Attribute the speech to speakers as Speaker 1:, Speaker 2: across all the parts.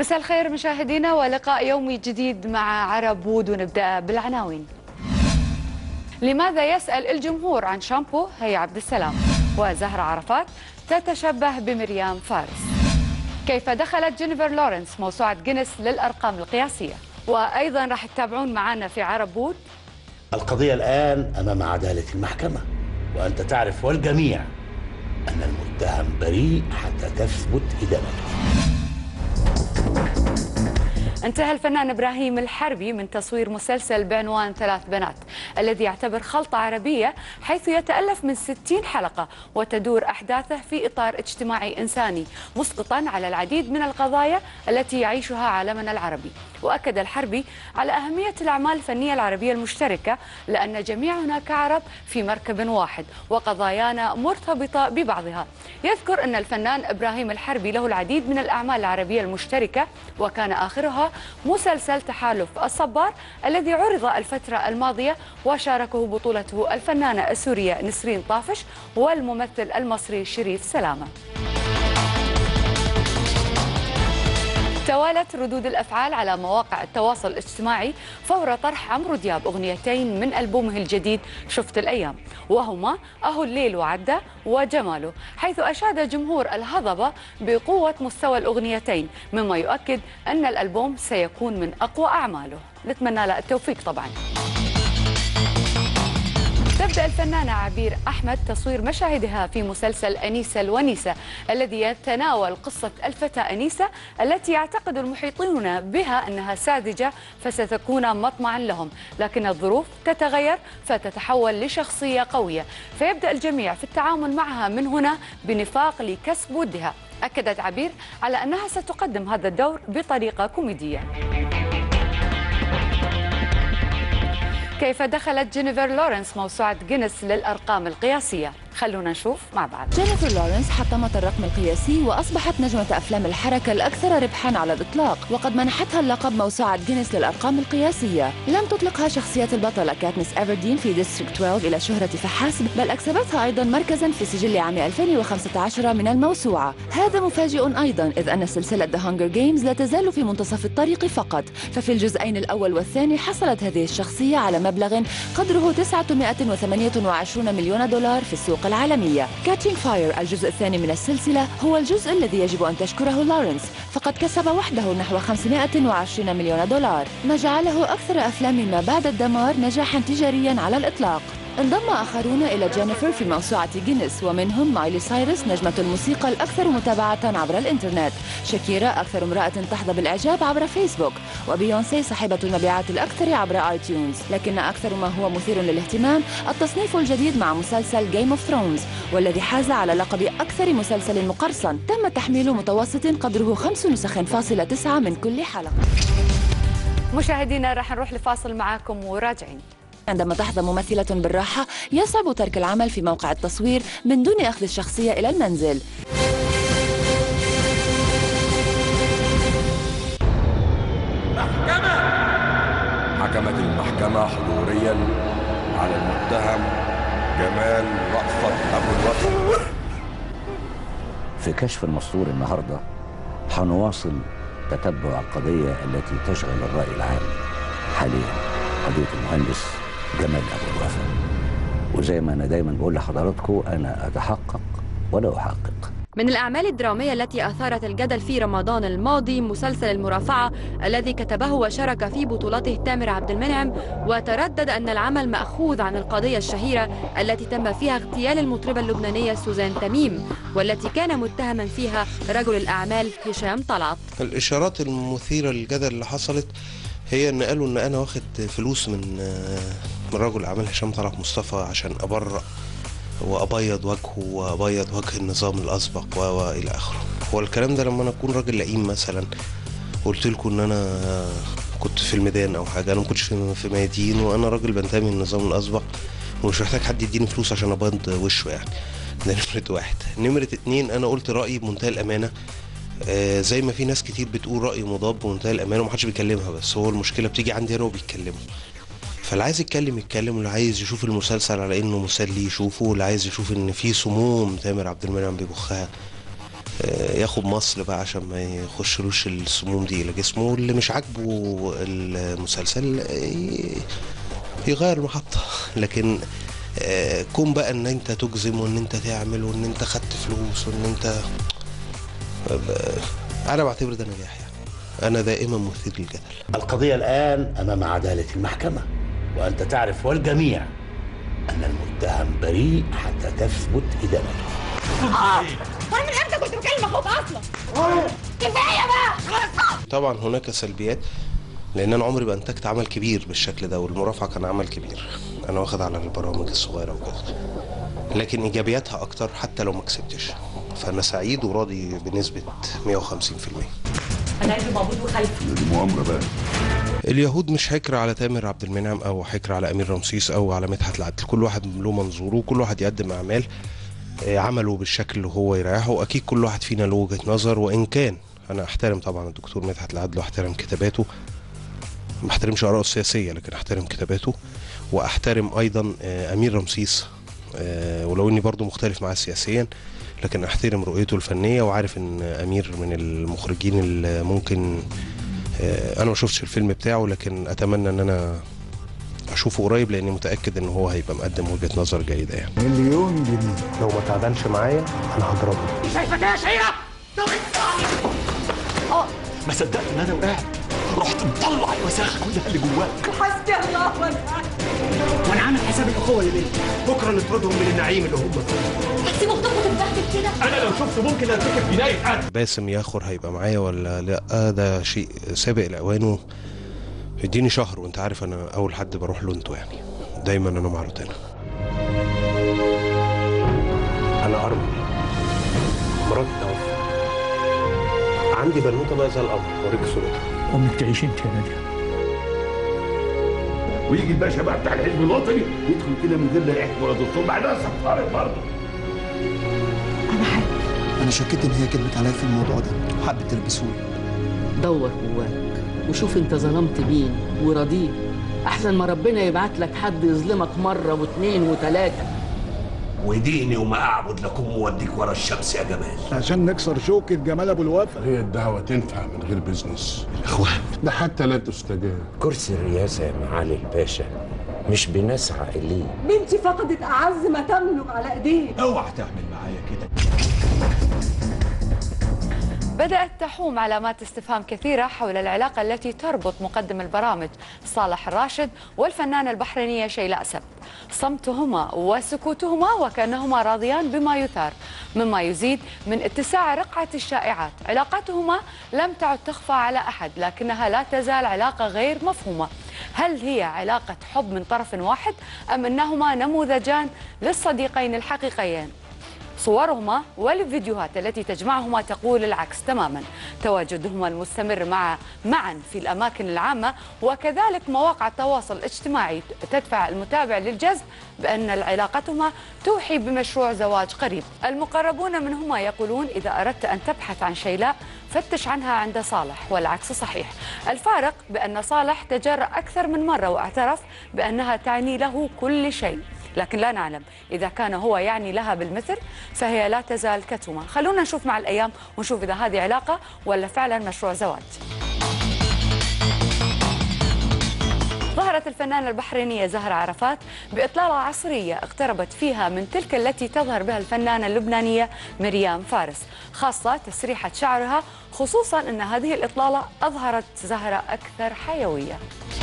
Speaker 1: مساء الخير مشاهدينا ولقاء يومي جديد مع عرب وود ونبدأ بالعناوين لماذا يسأل الجمهور عن شامبو هي عبد السلام وزهرة عرفات تتشبه بمريم فارس كيف دخلت جينيفر لورنس موسوعة جينيس للأرقام القياسية وأيضا راح تتابعون معنا في عرب وود
Speaker 2: القضية الآن أمام عدالة المحكمة وأنت تعرف والجميع أن المتهم بريء حتى تثبت إدانته
Speaker 1: انتهى الفنان ابراهيم الحربي من تصوير مسلسل بعنوان ثلاث بنات الذي يعتبر خلطة عربية حيث يتألف من 60 حلقة وتدور أحداثه في إطار اجتماعي إنساني مسقطا على العديد من القضايا التي يعيشها عالمنا العربي وأكد الحربي على أهمية الأعمال الفنية العربية المشتركة لأن جميعنا كعرب في مركب واحد وقضايانا مرتبطة ببعضها يذكر أن الفنان إبراهيم الحربي له العديد من الأعمال العربية المشتركة وكان آخرها مسلسل تحالف الصبار الذي عرض الفترة الماضية وشاركه بطولته الفنانة السورية نسرين طافش والممثل المصري شريف سلامة توالت ردود الافعال على مواقع التواصل الاجتماعي فور طرح عمرو دياب اغنيتين من البومه الجديد شفت الايام وهما اهو الليل وعدى وجماله حيث اشاد جمهور الهضبه بقوه مستوى الاغنيتين مما يؤكد ان الالبوم سيكون من اقوى اعماله نتمنى له التوفيق طبعا تبدأ الفنانة عبير أحمد تصوير مشاهدها في مسلسل أنيسة الونيسة الذي يتناول قصة الفتاة أنيسة التي يعتقد المحيطون بها أنها ساذجة فستكون مطمعا لهم لكن الظروف تتغير فتتحول لشخصية قوية فيبدأ الجميع في التعامل معها من هنا بنفاق لكسب ودها أكدت عبير على أنها ستقدم هذا الدور بطريقة كوميدية كيف دخلت جينيفر لورنس موسوعة جينيس للأرقام القياسية خلونا نشوف مع بعض
Speaker 3: جينيفر لورنس حطمت الرقم القياسي وأصبحت نجمة أفلام الحركة الأكثر ربحا على الإطلاق وقد منحتها اللقب موسوعة جينيس للأرقام القياسية لم تطلقها شخصية البطلة كاتنس إيفردين في ديستريكت 12 إلى شهرة فحسب بل أكسبتها أيضا مركزا في سجل عام 2015 من الموسوعة هذا مفاجئ أيضا إذ أن سلسلة The Hunger Games لا تزال في منتصف الطريق فقط ففي الجزئين الأول والثاني حصلت هذه الشخصية على مبلغ قدره 928 مليون دولار في السوق العالمية كاتشينج فاير الجزء الثاني من السلسلة هو الجزء الذي يجب أن تشكره لورنس فقد كسب وحده نحو 520 مليون دولار ما جعله أكثر أفلام ما بعد الدمار نجاحا تجاريا على الإطلاق انضم آخرون إلى جينيفر في موسوعة جينيس ومنهم مايلي سايرس نجمة الموسيقى الأكثر متابعة عبر الإنترنت شاكيرا أكثر امرأة تحظى بالإعجاب عبر فيسبوك وبيونسي صاحبة المبيعات الأكثر عبر آي تيونز لكن أكثر ما هو مثير للاهتمام التصنيف الجديد مع مسلسل جيم اوف ثرونز والذي حاز على لقب أكثر مسلسل مقرصن تم تحميل متوسط قدره 5 نسخ فاصلة تسعة من كل حلقة
Speaker 1: مشاهدينا راح نروح لفاصل معاكم وراجعين
Speaker 3: عندما تحظى ممثلة بالراحة يصعب ترك العمل في موقع التصوير من دون أخذ الشخصية إلى المنزل
Speaker 4: حكمت المحكمة حضوريا على المتهم جمال رأفت أبو الوفا
Speaker 5: في كشف المسطور النهارده هنواصل تتبع القضية التي تشغل الرأي العام حاليا قضية المهندس جمال أبو الوفا وزي ما أنا دايما بقول لحضراتكم أنا أتحقق ولا أحقق
Speaker 6: من الأعمال الدرامية التي أثارت الجدل في رمضان الماضي مسلسل المرافعة الذي كتبه وشارك في بطولته تامر عبد المنعم وتردد أن العمل مأخوذ عن القضية الشهيرة التي تم فيها اغتيال المطربة اللبنانية سوزان تميم والتي كان متهما فيها رجل الأعمال هشام طلعت
Speaker 7: الاشارات المثيره للجدل اللي حصلت هي ان قالوا ان انا واخد فلوس من من رجل اعمال هشام طلعت مصطفى عشان ابرأ وابيض وجهه وابيض وجه النظام الاسبق و و الى اخره هو الكلام ده لما انا اكون راجل لئيم مثلا قلت لكم ان انا كنت في الميدان او حاجه انا ما كنتش في في ميادين وانا راجل بنتمي للنظام الاسبق ومش محتاج حد يديني فلوس عشان ابيض وشه يعني ده نمرة واحد نمرة اتنين انا قلت رأيي بمنتهى الامانة آه زي ما في ناس كتير بتقول رأي مضاد بمنتهى الامانة ومحدش بيكلمها بس هو المشكلة بتيجي عندي انا وبيتكلموا فاللي عايز يتكلم يتكلم واللي عايز يشوف المسلسل على انه مسلي يشوفه واللي عايز يشوف ان في سموم تامر عبد المنعم بيبخها آه، ياخد مصل بقى عشان ما يخشلوش السموم دي الى جسمه واللي مش عاجبه المسلسل آه، ي- يغير المحطة لكن آه، كون بقى ان انت تجزم وان انت تعمل وان انت خدت فلوس وان انت انا بعتبر ده نجاح يعني انا دائما مثير للجدل
Speaker 2: القضية الآن أمام عدالة المحكمة وأنت تعرف والجميع أن المتهم بريء حتى تثبت إدانته
Speaker 8: وانا من امتى كنت بكلم اخوك اصلا كفايه بقى
Speaker 7: طبعا هناك سلبيات لان انا عمري ما انتجت عمل كبير بالشكل ده والمرافعه كان عمل كبير انا واخد على البرامج الصغيره وكده لكن ايجابياتها اكتر حتى لو ما كسبتش فانا سعيد وراضي بنسبه 150%
Speaker 8: انا قلبي مقبوض وخايفه
Speaker 7: اليهود مش حكر على تامر عبد المنعم او حكر على امير رمسيس او على مدحت العدل كل واحد له منظوره وكل واحد يقدم اعمال آه، عمله بالشكل اللي هو يريحه واكيد كل واحد فينا له وجهه نظر وان كان انا احترم طبعا الدكتور مدحت العدل واحترم كتاباته ما احترمش اراءه السياسيه لكن احترم كتاباته واحترم ايضا آه، امير رمسيس آه، ولو اني برضو مختلف معاه سياسيا لكن احترم رؤيته الفنيه وعارف ان امير من المخرجين اللي ممكن آه، انا ما شفتش الفيلم بتاعه لكن اتمنى ان انا اشوفه قريب لاني متاكد ان هو هيبقى مقدم وجهه نظر جيده يعني
Speaker 9: مليون جنيه
Speaker 7: لو ما تعبانش معايا انا هضربه
Speaker 8: شايفه كده يا شهيره طب
Speaker 10: ما صدقت ان انا وقعت رحت مطلع الوساخه كلها اللي جواك
Speaker 8: حسبي الله ونعم
Speaker 10: وانا عامل حساب الاخوه اللي بيني بكره نطردهم من النعيم اللي هم فيه
Speaker 8: هتسيب اختكم تتبهدل كده
Speaker 10: انا لو شفته ممكن ارتكب جنايه قتل
Speaker 7: باسم ياخر هيبقى معايا ولا لا ده شيء سابق لاوانه اديني شهر وانت عارف انا اول حد بروح له انتوا يعني دايما انا مع روتانا انا ارمل مراتي توفى عندي بنوته بقى زي القمر اوريك صورتها
Speaker 9: امك تعيش انت يا ناديه
Speaker 10: ويجي الباشا بقى بتاع الحزب الوطني يدخل كده من غير لا يحكي ولا دكتور بعدها صفارة برضه
Speaker 9: انا شكيت ان هي كدبت عليا في الموضوع ده وحبت تلبسوني
Speaker 11: دور جواك وشوف انت ظلمت مين ورضيه احسن ما ربنا يبعت لك حد يظلمك مره واثنين وثلاثه
Speaker 10: وديني وما اعبد لكم موديك ورا الشمس يا جمال
Speaker 9: عشان نكسر شوكة جمال ابو الوفا
Speaker 12: هي الدعوة تنفع من غير بزنس
Speaker 10: الاخوان
Speaker 12: ده حتى لا تستجاب
Speaker 5: كرسي الرئاسة يا معالي الباشا مش بنسعى إليه
Speaker 8: بنتي فقدت اعز ما تملك على ايديه
Speaker 10: اوعى تعمل معايا كده
Speaker 1: بدأت تحوم علامات استفهام كثيرة حول العلاقة التي تربط مقدم البرامج صالح الراشد والفنانة البحرينية شيلاء سبت صمتهما وسكوتهما وكأنهما راضيان بما يثار مما يزيد من اتساع رقعة الشائعات علاقتهما لم تعد تخفى على أحد لكنها لا تزال علاقة غير مفهومة هل هي علاقة حب من طرف واحد أم أنهما نموذجان للصديقين الحقيقيين صورهما والفيديوهات التي تجمعهما تقول العكس تماما تواجدهما المستمر مع معا في الأماكن العامة وكذلك مواقع التواصل الاجتماعي تدفع المتابع للجذب بأن علاقتهما توحي بمشروع زواج قريب المقربون منهما يقولون إذا أردت أن تبحث عن شيلاء فتش عنها عند صالح والعكس صحيح الفارق بأن صالح تجرأ أكثر من مرة واعترف بأنها تعني له كل شيء لكن لا نعلم إذا كان هو يعني لها بالمثل فهي لا تزال كتومة خلونا نشوف مع الأيام ونشوف إذا هذه علاقة ولا فعلا مشروع زواج ظهرت الفنانة البحرينية زهرة عرفات بإطلالة عصرية اقتربت فيها من تلك التي تظهر بها الفنانة اللبنانية مريم فارس خاصة تسريحة شعرها خصوصا أن هذه الإطلالة أظهرت زهرة أكثر حيوية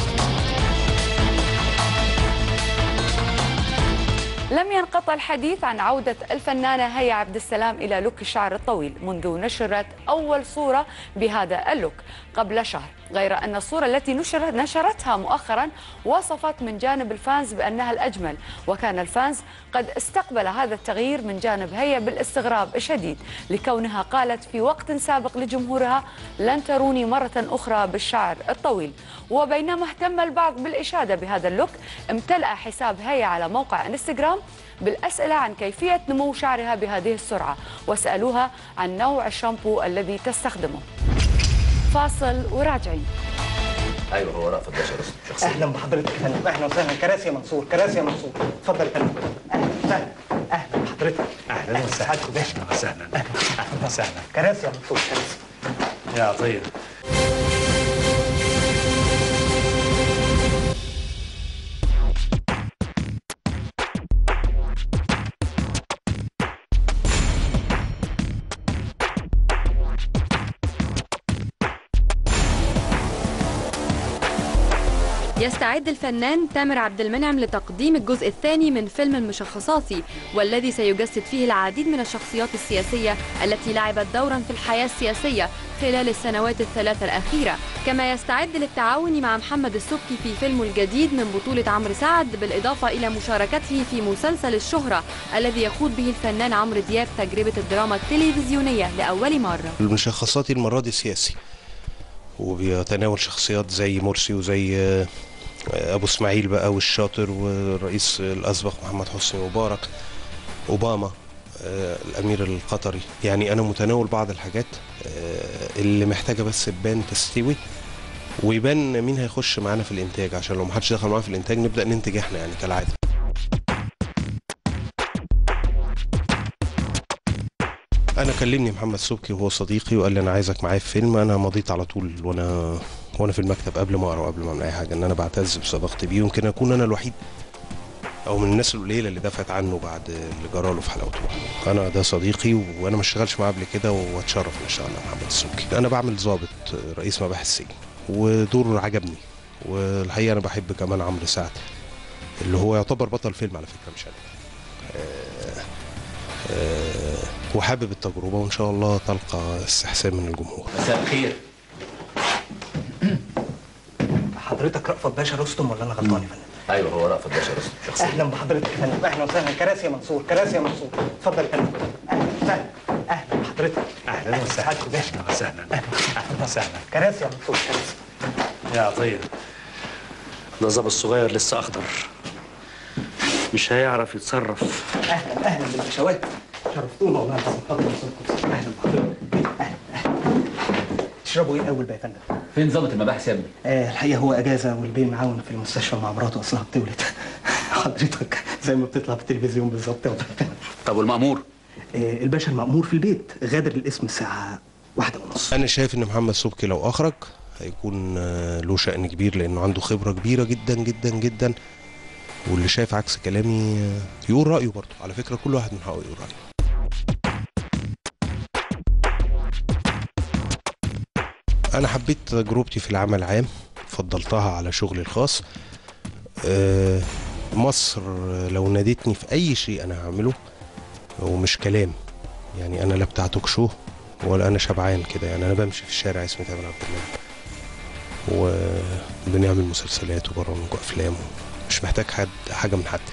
Speaker 1: لم ينقطع الحديث عن عودة الفنانة هيا عبد السلام إلى لوك الشعر الطويل منذ نشرت أول صورة بهذا اللوك قبل شهر غير أن الصورة التي نشرت نشرتها مؤخرا وصفت من جانب الفانز بأنها الأجمل وكان الفانز قد استقبل هذا التغيير من جانب هيا بالاستغراب الشديد لكونها قالت في وقت سابق لجمهورها لن تروني مرة أخرى بالشعر الطويل وبينما اهتم البعض بالإشادة بهذا اللوك امتلأ حساب هيا على موقع انستغرام بالأسئلة عن كيفية نمو شعرها بهذه السرعة وسألوها عن نوع الشامبو الذي تستخدمه فاصل وراجعين
Speaker 5: أيوه هو رأفت باشا شخصيا
Speaker 9: اهلا بحضرتك يا فندم اهلا وسهلا كراسي يا منصور كراسي يا منصور اتفضل يا فندم اهلا وسهلا اهلا بحضرتك
Speaker 10: اهلا وسهلا
Speaker 9: حضرتك باشا
Speaker 10: وسهلا اهلا وسهلا كراسي يا منصور كراسي
Speaker 2: يا عطيه
Speaker 6: يستعد الفنان تامر عبد المنعم لتقديم الجزء الثاني من فيلم المشخصاتي والذي سيجسد فيه العديد من الشخصيات السياسية التي لعبت دورا في الحياة السياسية خلال السنوات الثلاثة الأخيرة كما يستعد للتعاون مع محمد السبكي في فيلمه الجديد من بطولة عمرو سعد بالإضافة إلى مشاركته في مسلسل الشهرة الذي يخوض به الفنان عمرو دياب تجربة الدراما التلفزيونية لأول مرة
Speaker 7: المشخصاتي المرة دي سياسي وبيتناول شخصيات زي مرسي وزي آه، ابو اسماعيل بقى والشاطر والرئيس الاسبق محمد حسني مبارك اوباما آه، الامير القطري يعني انا متناول بعض الحاجات آه، اللي محتاجه بس تبان تستوي ويبان مين هيخش معانا في الانتاج عشان لو محدش دخل معانا في الانتاج نبدا ننتج احنا يعني كالعاده انا كلمني محمد سبكي وهو صديقي وقال لي انا عايزك معايا في فيلم انا مضيت على طول وانا وانا في المكتب قبل ما اقرا وقبل ما اعمل اي حاجه ان انا بعتز بصداقتي بيه يمكن اكون انا الوحيد او من الناس القليله اللي دفعت عنه بعد اللي جراله في حلاوته انا ده صديقي وانا ما اشتغلش معاه قبل كده واتشرف ان اشتغل مع محمد السبكي انا بعمل ضابط رئيس مباحث السجن ودور عجبني والحقيقه انا بحب كمان عمرو سعد اللي هو يعتبر بطل فيلم على فكره مش انا آه، آه، وحابب التجربه وان شاء الله تلقى استحسان من الجمهور
Speaker 10: مساء الخير حضرتك رأفت باشا رستم ولا انا غلطان يا فندم؟
Speaker 5: ايوه هو رأفت باشا رستم شخصيا
Speaker 10: اهلا بحضرتك يا فندم اهلا وسهلا كراسي يا منصور كراسي يا منصور اتفضل يا فندم اهلا وسهلا اهلا بحضرتك اهلا وسهلا اهلا وسهلا اهلا وسهلا كراسي يا منصور كراسي
Speaker 2: يا عطيه ده ظابط الصغير لسه اخضر مش هيعرف يتصرف
Speaker 10: اهلا اهلا بالبشوات شرفتونا والله العظيم اتفضل يا أستاذ. اهلا بحضرتك اهلا اهلا تشربوا ايه الاول بقى يا فندم؟
Speaker 5: فين ضابط المباحث يا ابني؟
Speaker 10: آه الحقيقه هو اجازه والبيه معاون في المستشفى مع مراته اصلها بتولد حضرتك زي ما بتطلع في التلفزيون بالظبط يا فندم.
Speaker 5: طب والمأمور؟
Speaker 10: آه الباشا المأمور في البيت غادر الاسم الساعه واحدة ونص
Speaker 7: انا شايف ان محمد سبكي لو اخرج هيكون آه، له شأن كبير لانه عنده خبره كبيره جدا جدا جدا واللي شايف عكس كلامي آه، يقول رايه برضه على فكره كل واحد من حقه يقول رايه انا حبيت تجربتي في العمل العام فضلتها على شغلي الخاص آه، مصر لو نادتني في اي شيء انا هعمله ومش كلام يعني انا لا بتاع توك شو ولا انا شبعان كده يعني انا بمشي في الشارع اسمي تامر عبد المنعم وبنعمل مسلسلات وبرامج وافلام مش محتاج حد حاجه من حد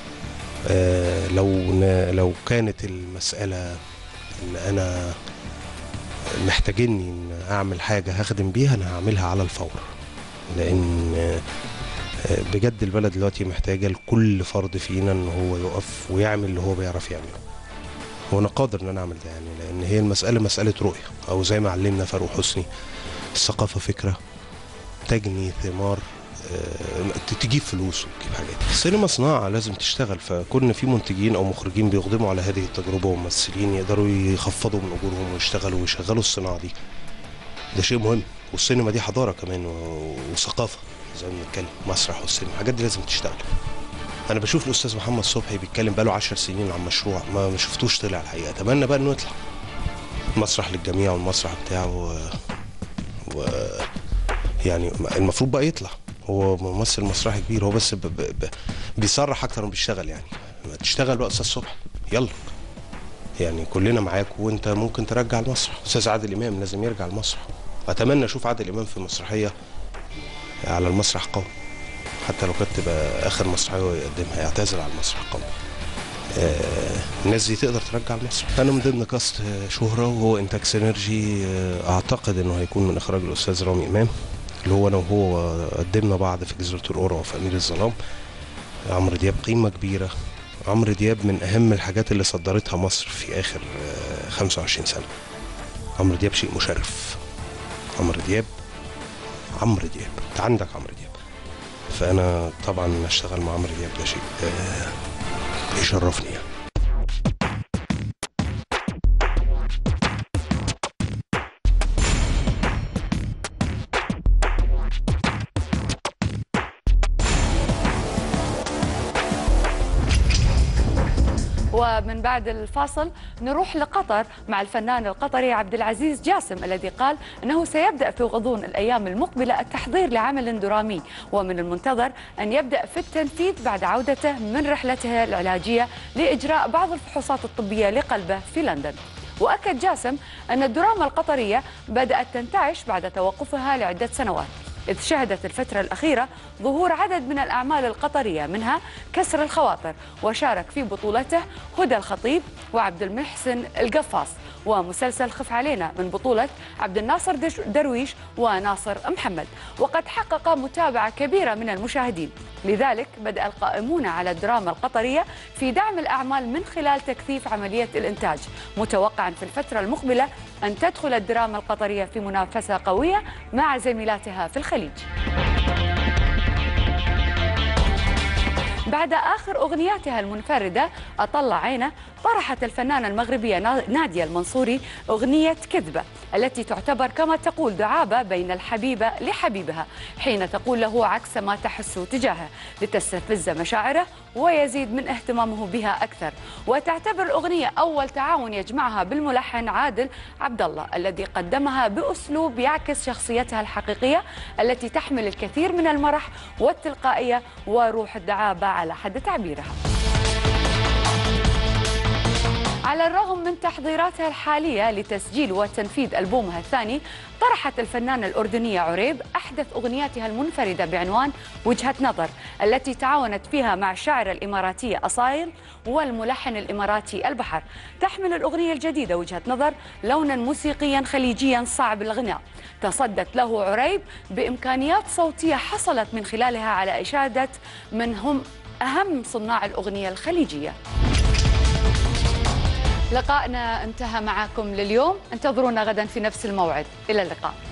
Speaker 7: آه لو ن- لو كانت المساله ان انا محتاجيني ان اعمل حاجه هخدم بيها انا هعملها على الفور لان آه، آه، بجد البلد دلوقتي محتاجه لكل فرد فينا ان هو يقف ويعمل اللي هو بيعرف يعمله وانا قادر ان انا اعمل ده يعني لان هي المساله مساله رؤيه او زي ما علمنا فاروق حسني الثقافه فكره تجني ثمار آه، تجيب فلوس وتجيب حاجات السينما صناعه لازم تشتغل فكنا في منتجين او مخرجين بيقدموا على هذه التجربه وممثلين يقدروا يخفضوا من اجورهم ويشتغلوا ويشغلوا الصناعه دي ده شيء مهم والسينما دي حضاره كمان و- وثقافه زي ما بنتكلم مسرح والسينما الحاجات دي لازم تشتغل انا بشوف الاستاذ محمد صبحي بيتكلم بقاله 10 سنين عن مشروع ما ما شفتوش طلع الحقيقه اتمنى بقى انه يطلع مسرح للجميع والمسرح بتاعه و... و... يعني المفروض بقى يطلع هو ممثل مسرحي كبير هو بس ب... ب... ب... بيصرح اكتر ما بيشتغل يعني ما تشتغل بقى استاذ صبحي يلا يعني كلنا معاك وانت ممكن ترجع المسرح استاذ عادل امام لازم يرجع المسرح اتمنى اشوف عادل امام في مسرحيه على المسرح قوي حتى لو كانت تبقى اخر مسرحيه هو يقدمها يعتزل على المسرح قوي آه الناس دي تقدر ترجع المسرح انا من ضمن كاست آه، شهره وهو انتاج سينرجي آه اعتقد انه هيكون من اخراج الاستاذ رامي امام اللي هو انا وهو قدمنا بعض في جزيره القرى وفي امير الظلام عمرو دياب قيمه كبيره عمرو دياب من اهم الحاجات اللي صدرتها مصر في اخر آه 25 سنه عمرو دياب شيء مشرف عمرو دياب عمرو دياب انت عندك عمرو دياب فانا طبعا اشتغل مع عمرو دياب ده شيء آه، يشرفني يعني
Speaker 1: ومن بعد الفاصل نروح لقطر مع الفنان القطري عبد العزيز جاسم الذي قال انه سيبدا في غضون الايام المقبله التحضير لعمل درامي ومن المنتظر ان يبدا في التنفيذ بعد عودته من رحلته العلاجيه لاجراء بعض الفحوصات الطبيه لقلبه في لندن. واكد جاسم ان الدراما القطريه بدات تنتعش بعد توقفها لعده سنوات. إذ شهدت الفترة الأخيرة ظهور عدد من الأعمال القطرية منها كسر الخواطر وشارك في بطولته هدى الخطيب وعبد المحسن القفاص ومسلسل خف علينا من بطولة عبد الناصر دش- درويش وناصر محمد وقد حقق متابعة كبيرة من المشاهدين لذلك بدأ القائمون على الدراما القطرية في دعم الأعمال من خلال تكثيف عملية الإنتاج متوقعا في الفترة المقبلة أن تدخل الدراما القطرية في منافسة قوية مع زميلاتها في الخليج بعد آخر أغنياتها المنفردة أطلع عينه طرحت الفنانة المغربية نا- نادية المنصوري أغنية كذبة التي تعتبر كما تقول دعابة بين الحبيبة لحبيبها حين تقول له عكس ما تحس تجاهه لتستفز مشاعره ويزيد من اهتمامه بها أكثر وتعتبر الأغنية أول تعاون يجمعها بالملحن عادل عبد الله الذي قدمها بأسلوب يعكس شخصيتها الحقيقية التي تحمل الكثير من المرح والتلقائية وروح الدعابة على حد تعبيرها على الرغم من تحضيراتها الحالية لتسجيل وتنفيذ ألبومها الثاني طرحت الفنانة الأردنية عريب أحدث أغنياتها المنفردة بعنوان وجهة نظر التي تعاونت فيها مع الشاعرة الإماراتية أصايل والملحن الإماراتي البحر تحمل الأغنية الجديدة وجهة نظر لونا موسيقيا خليجيا صعب الغناء تصدت له عريب بإمكانيات صوتية حصلت من خلالها على إشادة من هم أهم صناع الأغنية الخليجية لقائنا انتهى معكم لليوم انتظرونا غدا في نفس الموعد إلى اللقاء